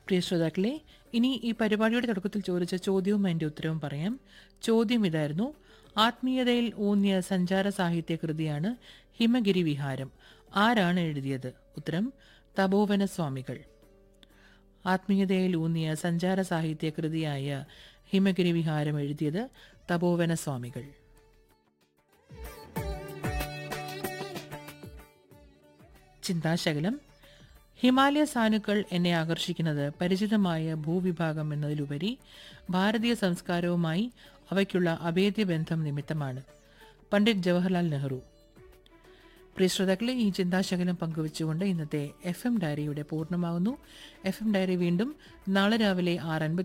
പ്രിയ ശ്രോതാക്കളെ ഇനി ഈ പരിപാടിയുടെ തുടക്കത്തിൽ ചോദിച്ച ചോദ്യവും അതിൻ്റെ ഉത്തരവും പറയാം ചോദ്യം ഇതായിരുന്നു ആത്മീയതയിൽ ഊന്നിയ സഞ്ചാര സാഹിത്യ കൃതിയാണ് ഹിമഗിരി വിഹാരം ആരാണ് എഴുതിയത് ഉത്തരം തപോവന സ്വാമികൾ ആത്മീയതയിൽ ഊന്നിയ സഞ്ചാര സാഹിത്യ കൃതിയായ ഹിമഗിരി വിഹാരം എഴുതിയത് തപോവന സ്വാമികൾ ചിന്താശകലം ഹിമാലയ സാനുക്കൾ എന്നെ ആകർഷിക്കുന്നത് പരിചിതമായ ഭൂവിഭാഗം എന്നതിലുപരി ഭാരതീയ സംസ്കാരവുമായി അവയ്ക്കുള്ള അഭേദ്യ ബന്ധം നിമിത്തമാണ് പണ്ഡിറ്റ് ജവഹർലാൽ നെഹ്റു പ്രിയ ശ്രോതാക്കളെ ഈ ചിന്താശകലം പങ്കുവച്ചുകൊണ്ട് ഇന്നത്തെ എഫ് എം ഡയറിയുടെ പൂർണ്ണമാകുന്നു എഫ് എം ഡയറി വീണ്ടും നാളെ രാവിലെ ആറ്